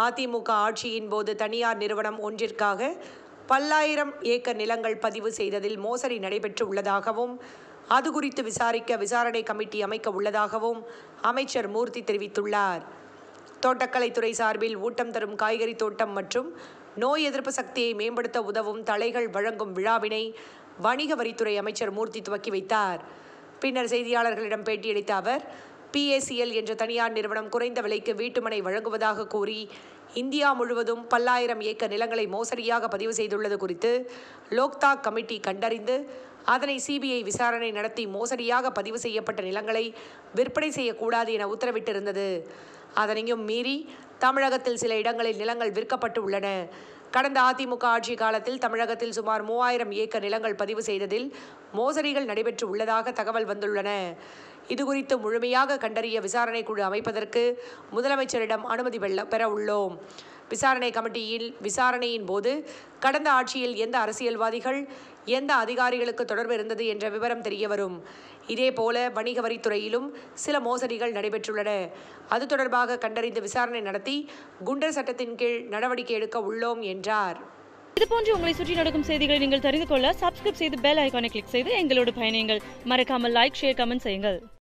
அதிமுக ஆட்சியின் போது தனியார் நிறுவனம் ஒன்றிற்காக பல்லாயிரம் ஏக்கர் நிலங்கள் பதிவு செய்ததில் மோசடி நடைபெற்று உள்ளதாகவும் அது குறித்து விசாரிக்க விசாரணை கமிட்டி அமைக்க உள்ளதாகவும் அமைச்சர் மூர்த்தி தெரிவித்துள்ளார் தோட்டக்கலைத்துறை சார்பில் ஊட்டம் தரும் காய்கறி தோட்டம் மற்றும் நோய் எதிர்ப்பு சக்தியை மேம்படுத்த உதவும் தலைகள் வழங்கும் விழாவினை வணிக வரித்துறை அமைச்சர் மூர்த்தி துவக்கி வைத்தார் பின்னர் செய்தியாளர்களிடம் பேட்டியளித்த அவர் பிஏசிஎல் என்ற தனியார் நிறுவனம் குறைந்த விலைக்கு வீட்டுமனை வழங்குவதாக கூறி இந்தியா முழுவதும் பல்லாயிரம் ஏக்கர் நிலங்களை மோசடியாக பதிவு செய்துள்ளது குறித்து லோக்தாக் கமிட்டி கண்டறிந்து அதனை சிபிஐ விசாரணை நடத்தி மோசடியாக பதிவு செய்யப்பட்ட நிலங்களை விற்பனை செய்யக்கூடாது என உத்தரவிட்டிருந்தது அதனையும் மீறி தமிழகத்தில் சில இடங்களில் நிலங்கள் விற்கப்பட்டு உள்ளன கடந்த அதிமுக ஆட்சி காலத்தில் தமிழகத்தில் சுமார் மூவாயிரம் ஏக்கர் நிலங்கள் பதிவு செய்ததில் மோசடிகள் நடைபெற்று உள்ளதாக தகவல் வந்துள்ளன இதுகுறித்து முழுமையாக கண்டறிய விசாரணை குழு அமைப்பதற்கு முதலமைச்சரிடம் அனுமதி வெல்ல பெற உள்ளோம் விசாரணை கமிட்டியில் விசாரணையின் போது கடந்த ஆட்சியில் எந்த அரசியல்வாதிகள் எந்த அதிகாரிகளுக்கு தொடர்பு இருந்தது என்ற விவரம் தெரியவரும் இதேபோல வணிக வரித்துறையிலும் சில மோசடிகள் நடைபெற்றுள்ளன அது தொடர்பாக கண்டறிந்து விசாரணை நடத்தி குண்டர் சட்டத்தின் கீழ் நடவடிக்கை எடுக்க உள்ளோம் என்றார் இது போன்று உங்களை சுற்றி நடக்கும் செய்திகளை நீங்கள் தெரிந்து கொள்ள சப்ஸ்கிரைப் செய்து பெல் ஐகானை கிளிக் செய்து எங்களோடு பயணியுங்கள் மறக்காமல் லைக் ஷேர் கமெண்ட் செய்யுங்கள்